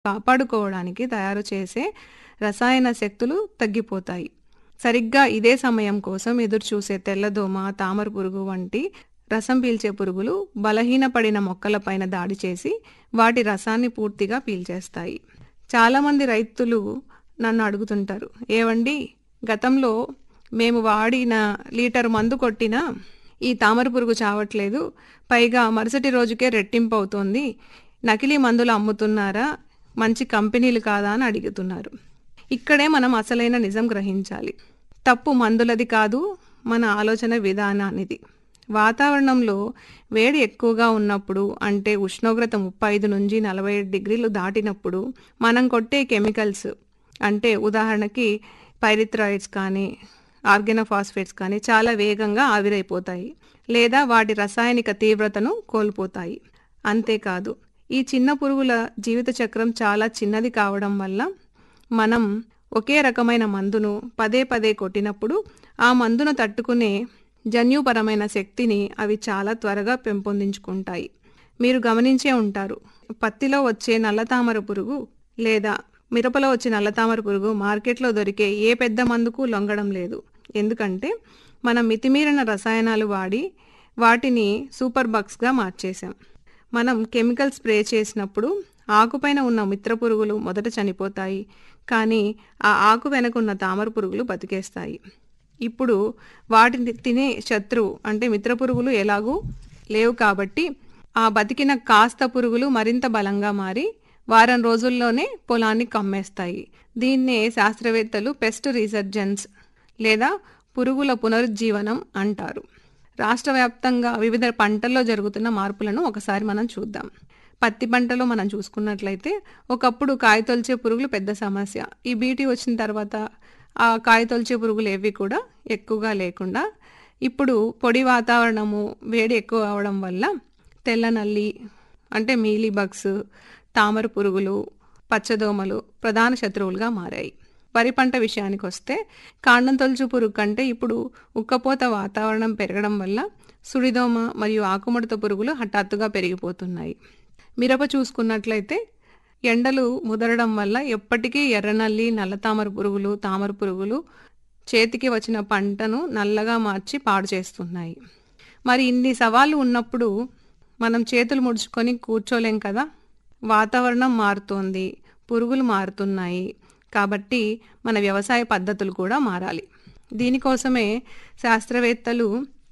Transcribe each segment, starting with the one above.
కాపాడుకోవడానికి తయారు చేసే రసాయన శక్తులు తగ్గిపోతాయి సరిగ్గా ఇదే సమయం కోసం ఎదురుచూసే తెల్లదోమ తామర పురుగు వంటి రసం పీల్చే పురుగులు బలహీనపడిన మొక్కలపైన దాడి చేసి వాటి రసాన్ని పూర్తిగా పీల్చేస్తాయి చాలామంది రైతులు నన్ను అడుగుతుంటారు ఏవండి గతంలో మేము వాడిన లీటర్ మందు కొట్టినా ఈ తామర పురుగు చావట్లేదు పైగా మరుసటి రోజుకే రెట్టింపు అవుతోంది నకిలీ మందులు అమ్ముతున్నారా మంచి కంపెనీలు కాదా అని అడుగుతున్నారు ఇక్కడే మనం అసలైన నిజం గ్రహించాలి తప్పు మందులది కాదు మన ఆలోచన విధానానిది వాతావరణంలో వేడి ఎక్కువగా ఉన్నప్పుడు అంటే ఉష్ణోగ్రత ముప్పై ఐదు నుంచి నలభై ఏడు డిగ్రీలు దాటినప్పుడు మనం కొట్టే కెమికల్స్ అంటే ఉదాహరణకి పైరిథ్రాయిడ్స్ కానీ ఆర్గెనోఫాస్ఫేట్స్ కానీ చాలా వేగంగా ఆవిరైపోతాయి లేదా వాటి రసాయనిక తీవ్రతను కోల్పోతాయి అంతేకాదు ఈ చిన్న పురుగుల జీవిత చక్రం చాలా చిన్నది కావడం వల్ల మనం ఒకే రకమైన మందును పదే పదే కొట్టినప్పుడు ఆ మందును తట్టుకునే జన్యుపరమైన శక్తిని అవి చాలా త్వరగా పెంపొందించుకుంటాయి మీరు గమనించే ఉంటారు పత్తిలో వచ్చే నల్లతామర పురుగు లేదా మిరపలో వచ్చే నల్లతామర పురుగు మార్కెట్లో దొరికే ఏ పెద్ద మందుకు లొంగడం లేదు ఎందుకంటే మనం మితిమీరిన రసాయనాలు వాడి వాటిని సూపర్ బగ్స్గా మార్చేశాం మనం కెమికల్ స్ప్రే చేసినప్పుడు ఆకుపైన ఉన్న మిత్ర పురుగులు మొదట చనిపోతాయి కానీ ఆ ఆకు వెనకున్న తామర పురుగులు బతికేస్తాయి ఇప్పుడు వాటిని తినే శత్రువు అంటే మిత్ర పురుగులు ఎలాగూ లేవు కాబట్టి ఆ బతికిన కాస్త పురుగులు మరింత బలంగా మారి వారం రోజుల్లోనే పొలాన్ని కమ్మేస్తాయి దీన్నే శాస్త్రవేత్తలు పెస్ట్ రీసర్జెన్స్ లేదా పురుగుల పునరుజ్జీవనం అంటారు రాష్ట్ర వ్యాప్తంగా వివిధ పంటల్లో జరుగుతున్న మార్పులను ఒకసారి మనం చూద్దాం పత్తి పంటలో మనం చూసుకున్నట్లయితే ఒకప్పుడు కాయతొలిచే పురుగులు పెద్ద సమస్య ఈ బీటీ వచ్చిన తర్వాత ఆ కాయతొలిచే పురుగులు ఏవి కూడా ఎక్కువగా లేకుండా ఇప్పుడు పొడి వాతావరణము వేడి ఎక్కువ అవడం వల్ల తెల్ల నల్లి అంటే మీలీ బగ్స్ తామర పురుగులు పచ్చదోమలు ప్రధాన శత్రువులుగా మారాయి వరి పంట విషయానికి వస్తే కాండం తొలుచు పురుగు కంటే ఇప్పుడు ఉక్కపోత వాతావరణం పెరగడం వల్ల సుడిదోమ మరియు ఆకుముడత పురుగులు హఠాత్తుగా పెరిగిపోతున్నాయి మిరప చూసుకున్నట్లయితే ఎండలు ముదరడం వల్ల ఎప్పటికీ ఎర్రనల్లి నల్ల తామర పురుగులు తామర పురుగులు చేతికి వచ్చిన పంటను నల్లగా మార్చి పాడు చేస్తున్నాయి మరి ఇన్ని సవాళ్ళు ఉన్నప్పుడు మనం చేతులు ముడుచుకొని కూర్చోలేం కదా వాతావరణం మారుతోంది పురుగులు మారుతున్నాయి కాబట్టి మన వ్యవసాయ పద్ధతులు కూడా మారాలి దీనికోసమే శాస్త్రవేత్తలు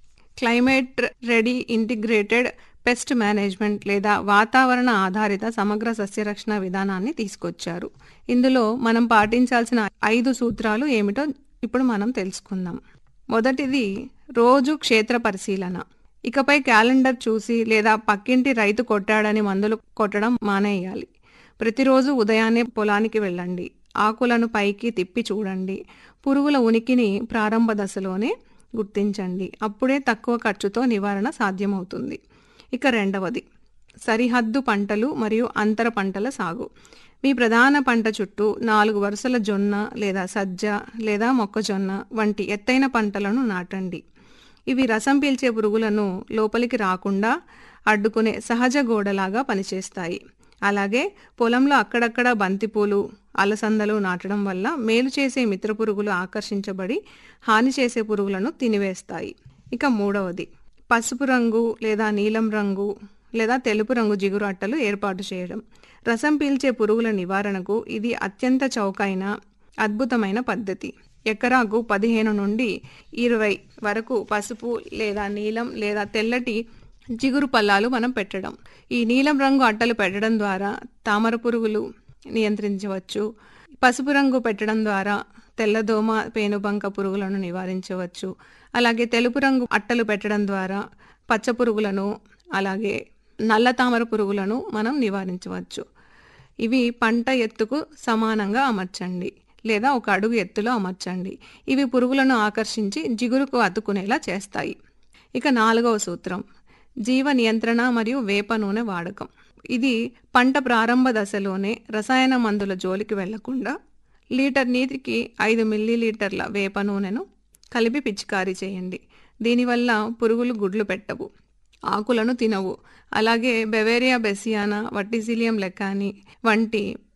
climate ready integrated pest management లేదా వాతావరణ ఆధారిత సమగ్ర సస్యరక్షణ విధానాన్ని తీసుకొచ్చారు ఇందులో మనం పాటించాల్సిన ఐదు సూత్రాలు ఏమిటో ఇప్పుడు మనం తెలుసుకుందాం మొదటిది రోజు క్షేత్ర పరిశీలన ఇకపై క్యాలెండర్ చూసి లేదా పక్కింటి రైతు కొట్టాడని మందులు కొట్టడం మానేయాలి ప్రతిరోజు ఉదయాన్నే పొలానికి వెళ్ళండి ఆకులను పైకి తిప్పి చూడండి పురుగుల ఉనికిని ప్రారంభ దశలోనే గుర్తించండి అప్పుడే తక్కువ ఖర్చుతో నివారణ సాధ్యమవుతుంది ఇక రెండవది సరిహద్దు పంటలు మరియు అంతర పంటల సాగు మీ ప్రధాన పంట చుట్టూ నాలుగు వరుసల జొన్న లేదా సజ్జ లేదా మొక్కజొన్న వంటి ఎత్తైన పంటలను నాటండి ఇవి రసం పీల్చే పురుగులను లోపలికి రాకుండా అడ్డుకునే సహజ గోడలాగా పనిచేస్తాయి అలాగే పొలంలో అక్కడక్కడ బంతిపూలు అలసందలు నాటడం వల్ల మేలు చేసే మిత్ర పురుగులు ఆకర్షించబడి హాని చేసే పురుగులను తినివేస్తాయి ఇక మూడవది పసుపు రంగు లేదా నీలం రంగు లేదా తెలుపు రంగు జిగురు అట్టలు ఏర్పాటు చేయడం రసం పీల్చే పురుగుల నివారణకు ఇది అత్యంత చౌకైన అద్భుతమైన పద్ధతి ఎకరాకు పదిహేను నుండి ఇరవై వరకు పసుపు లేదా నీలం లేదా తెల్లటి జిగురు పల్లాలు మనం పెట్టడం ఈ నీలం రంగు అట్టలు పెట్టడం ద్వారా తామర పురుగులు నియంత్రించవచ్చు పసుపు రంగు పెట్టడం ద్వారా తెల్లదోమ పేనుబంక పురుగులను నివారించవచ్చు అలాగే తెలుపు రంగు అట్టలు పెట్టడం ద్వారా పచ్చ పురుగులను అలాగే నల్ల తామర పురుగులను మనం నివారించవచ్చు ఇవి పంట ఎత్తుకు సమానంగా అమర్చండి లేదా ఒక అడుగు ఎత్తులో అమర్చండి ఇవి పురుగులను ఆకర్షించి జిగురుకు అతుకునేలా చేస్తాయి ఇక నాలుగవ సూత్రం జీవ నియంత్రణ మరియు వేప నూనె వాడకం ఇది పంట ప్రారంభ దశలోనే రసాయన మందుల జోలికి వెళ్లకుండా లీటర్ నీటికి ఐదు మిల్లీలీటర్ల వేప నూనెను కలిపి పిచికారీ చేయండి దీనివల్ల పురుగులు గుడ్లు పెట్టవు ఆకులను తినవు అలాగే బెవేరియా బెసియానా వట్టిసిలియం లెకాని వంటి